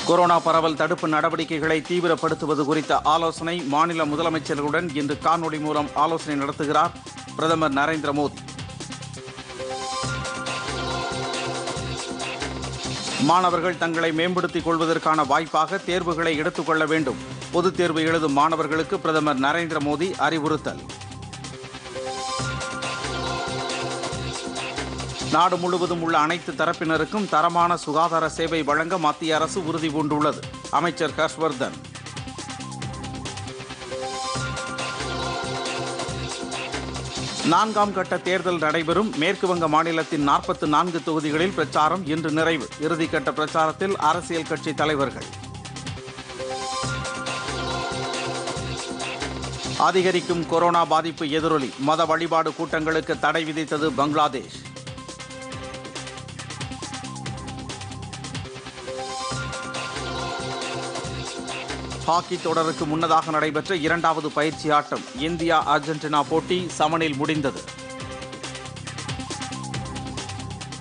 corona பரவல் தடுப்பு நடவடிக்கைகளை தீவிரப்படுத்துவது குறித்த ஆலோசனை மாநில முதலமைச்சர்களுடன் இன்று காணொலி மூலம் ஆலோசனை நடத்துகிறார் பிரதமர் நரேந்திர மோடி மாணவர்கள் தங்களை மேம்படுத்திக் கொள்வதற்கான வாய்ப்பாக தேர்வுகளை எடுத்துக்கொள்ள வேண்டும் பொதுத் தேர்வு எழுதும் மாணவர்களுக்கு பிரதமர் நரேந்திர மோடி அறிவுறுத்தல் நாடு முழுவதும் உள்ள அனைத்து தரப்பினருக்கும் தரமான சுகாதார சேவை வழங்க மத்திய அரசு உறுதி பூண்டுள்ளது அமைச்சர் ஹர்ஷ்வர்தன் நான்காம் கட்ட தேர்தல் நடைபெறும் மேற்கு வங்க மாநிலத்தின் நாற்பத்து நான்கு தொகுதிகளில் பிரச்சாரம் இன்று நிறைவு இறுதிக்கட்ட பிரச்சாரத்தில் அரசியல் கட்சி தலைவர்கள் அதிகரிக்கும் கொரோனா பாதிப்பு எதிரொலி மத வழிபாடு கூட்டங்களுக்கு தடை விதித்தது பங்களாதேஷ் ஹாக்கி தொடருக்கு முன்னதாக நடைபெற்ற இரண்டாவது பயிற்சி ஆட்டம் இந்தியா அர்ஜென்டினா போட்டி சமனில் முடிந்தது